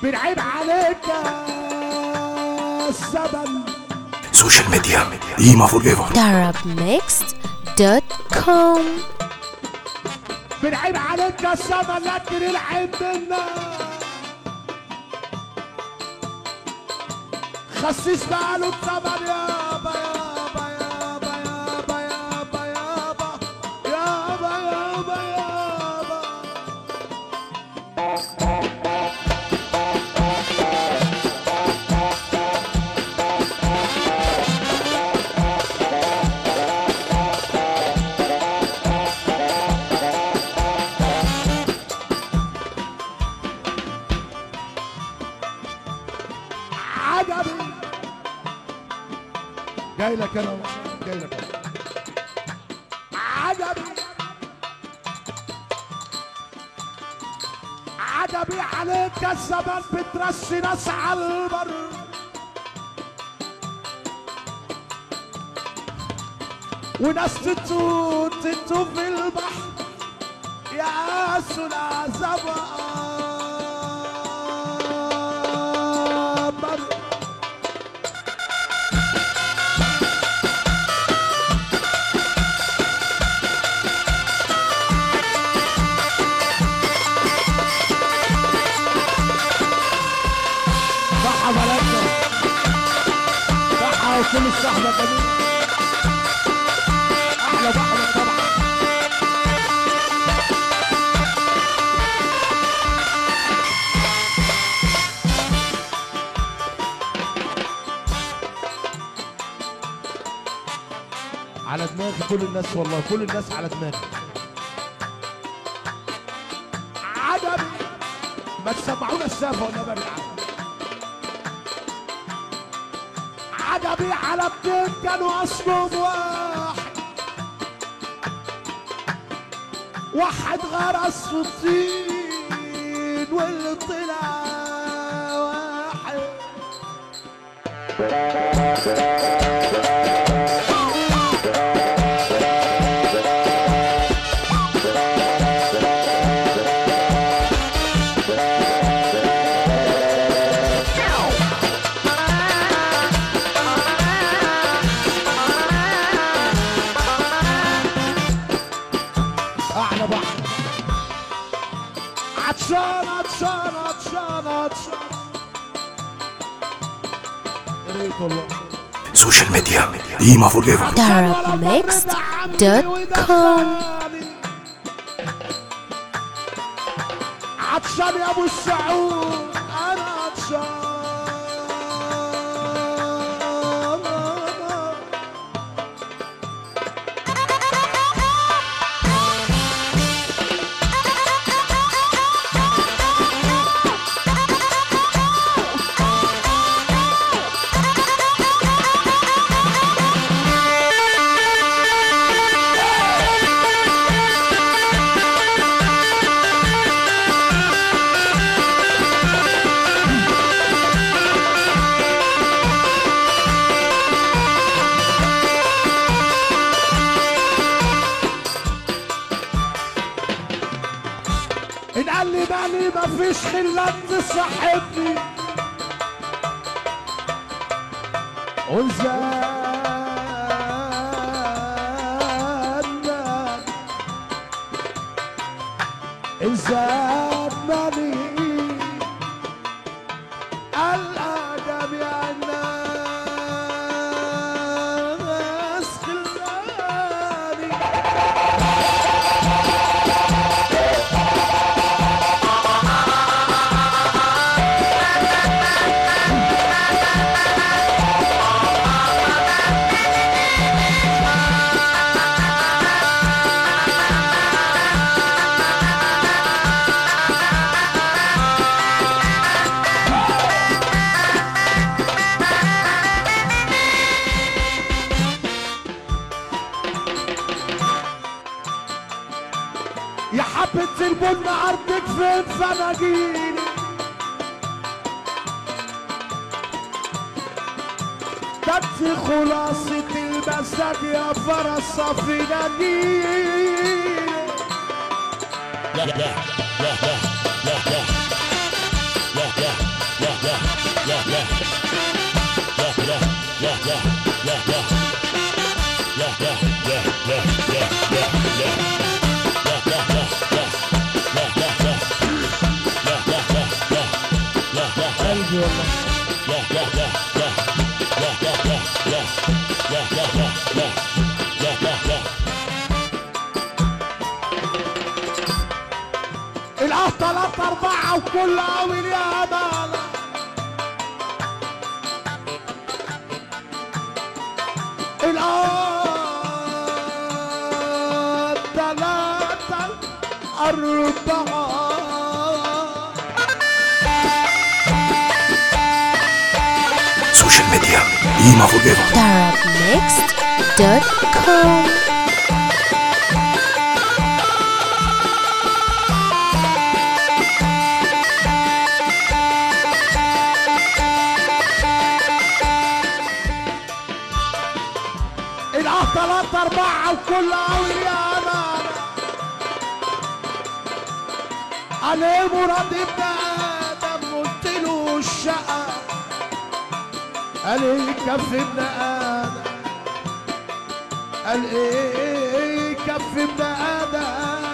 بنعيب عليك الزمن سوشيال ميديا إيما فور ايفر darabmixed.com بنعيب عليك الزمن لكن العيب منا خسيس بقاله الثمن يابا يابا يابا يابا يابا يابا يابا يابا يابا عجبي جاي لك انا جاي لك أنا. عجبي عجبي عليك الزمان بترسي ناس على البر وناس تتوه تتوه في البحر يا سلا زمان صح بلدنا صح وكل الصحبة جميل أحلى بحر طبعا على دماغي كل الناس والله كل الناس على دماغي عجبي ما تسمعونا السافة ولا ما بالعجب عجبي على اتنين كانوا اصلهم واحد واحد غرس في الطين واللي طلع واحد اعلى بحر عطشان عطشان عطشان عطشان يا ريت والله سوشيال ميديا إيما فور ايفر darabmixed.com عطشان يا ابو السعود انا عطشان ان قال لي مالي ما فيش خلة تصاحبني وزاد إنسان مالي الأدب يا الناس خلاني يا حبة البن عرضك فين فناجيلي كانت خلاصة المزاج يا فرصة في ناجيلي Yeah, yeah, yeah, yeah, yeah, yeah, yeah, yeah. قلبي والله العه تلات أربعة وكل عامل يا أمانة العه تلاتة أربعة سوشيال ميديا قيمة فور ايفر Arabmixed.com العه تلاتة أربعة وكل عامل يا أمانة عليه مراد ابن آدم قلت له الشقة قال ايه كف ابن آدم قال ايه كف ابن آدم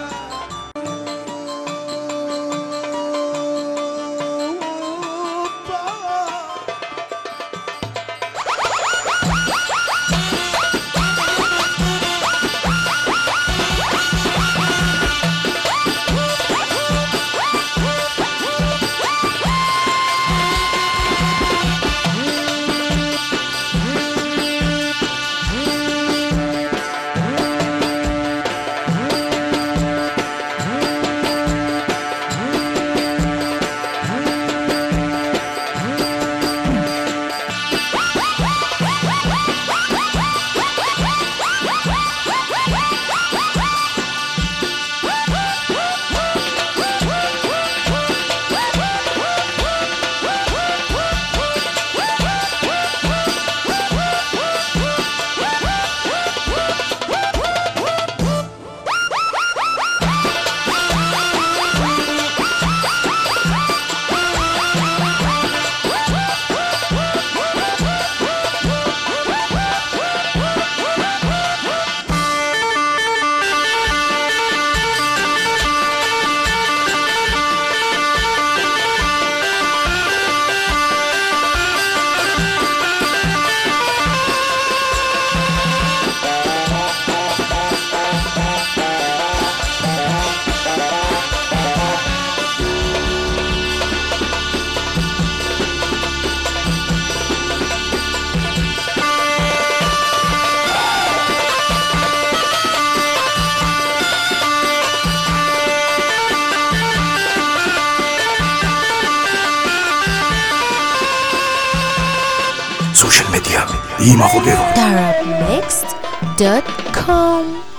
سوشيال ميديا قيمة فور ايفر Arabmixed.com